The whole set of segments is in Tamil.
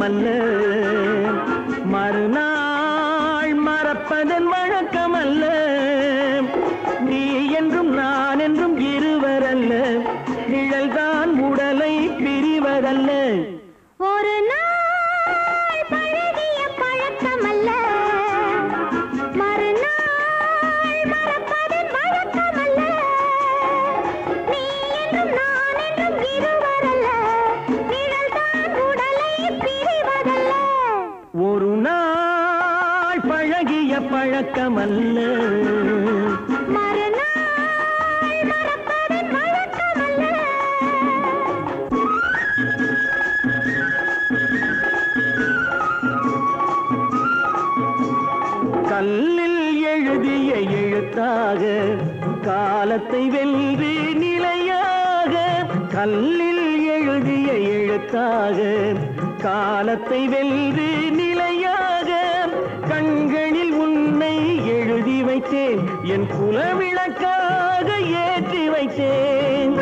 வழக்கமல்ல மறுநாள் மறப்பதன் வழக்கமல்ல நீ என்றும் நான் என்றும் இருவரல்ல நிழல்தான் உடலை பிரிவதல்ல ஒரு நாள் பழகிய பழக்கமல்ல மறுநாள் மறப்பதன் வழக்கமல்ல நீ என்றும் நான் என்றும் இருவரல்ல நிழல்தான் உடலை பிரிவதல்ல ஒரு நாள் பழகிய பழக்கமல்ல மறுநாள் மறப்பதன் வழக்கமல்ல கல்லில் எழுதிய எழுத்தாக காலத்தை வென்று நிலையாக கல்லில் எழுதிய எழுத்தாக காலத்தை வென்று நிலையாக கண்களில் உன்னை எழுதி வைத்தேன் என் குலவிளக்காக ஏற்றி வைத்தேன்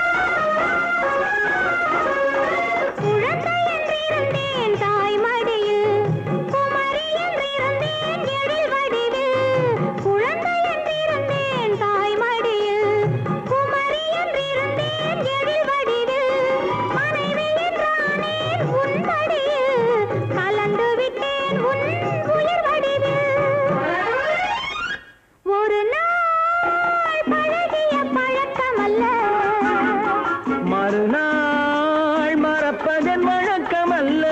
குழந்தை என்றிருந்தேன் தாய் மடியில் குமரி என்றிருந்தேன் எழில் வடிவில் குழந்தை என்றிருந்தேன் தாய் மடியில் குமரி என்றிருந்தேன் எழில் வடிவில் மனைவி என்றானேன் உன் மடியில் கலந்து விட்டேன் உன் உயிர் வடிவில் ஒரு நாள் பழகிய பழக்கமல்ல மறுநாள் மறப்பதன் வழக்கமல்ல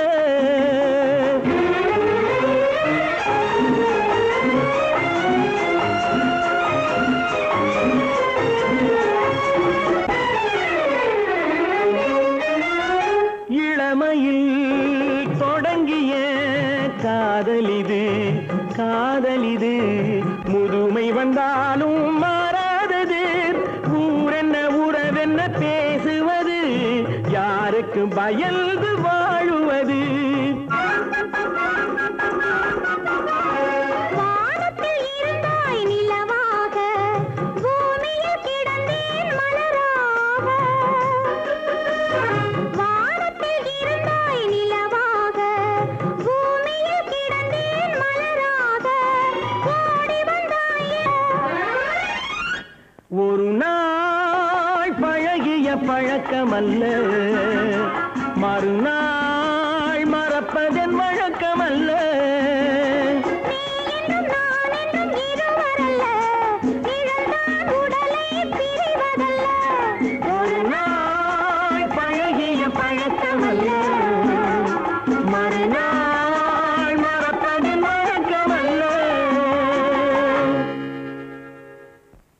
இளமையில் தொடங்கிய காதலிது காதலிது முதுமை வந்தாலும் மாறாதது ஊரென்ன உறவென்ன பேசுவது யாருக்கு பயந்து வாழுவது வானத்தில் இருந்தாய் நிலவாக பூமியில் கிடந்தேன் மலராக வானத்தில் இருந்தாய் நிலவாக பூமியில் கிடந்தேன் மலராக ஓடி வந்தாயே ஒரு நாள் பழகிய பழக்கமல்ல மறுநாள் மறப்பதன் வழக்கமல்ல